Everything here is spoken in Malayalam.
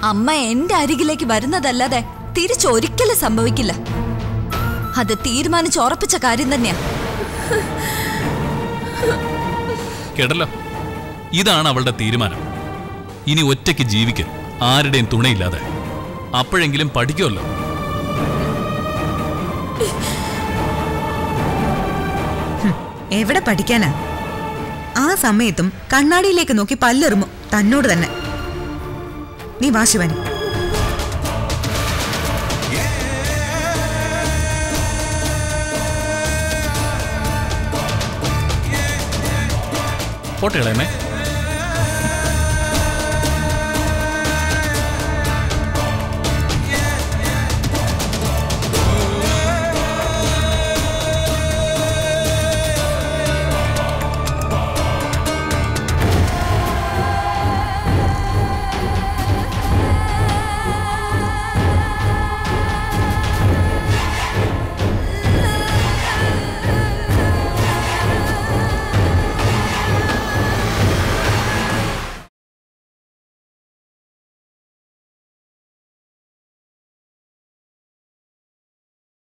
അമ്മ എന്റെ അരികിലേക്ക് വരുന്നതല്ലാതെ തിരിച്ചൊരിക്കലും സംഭവിക്കില്ല അത് തീരുമാനിച്ച് ഉറപ്പിച്ച കാര്യം തന്നെയാ കേട്ടല്ലോ ഇതാണ് അവളുടെ തീരുമാനം ഇനി ഒറ്റയ്ക്ക് ജീവിക്കും ആരുടെയും തുണയില്ലാതെ അപ്പോഴെങ്കിലും പഠിക്കുമല്ലോ എവിടെ പഠിക്കാനാ ആ സമയത്തും കണ്ണാടിയിലേക്ക് നോക്കി പല്ലെറുമോ തന്നോട് തന്നെ നീ വാ ശിവാനി പോട്ടെ ഇളയമേ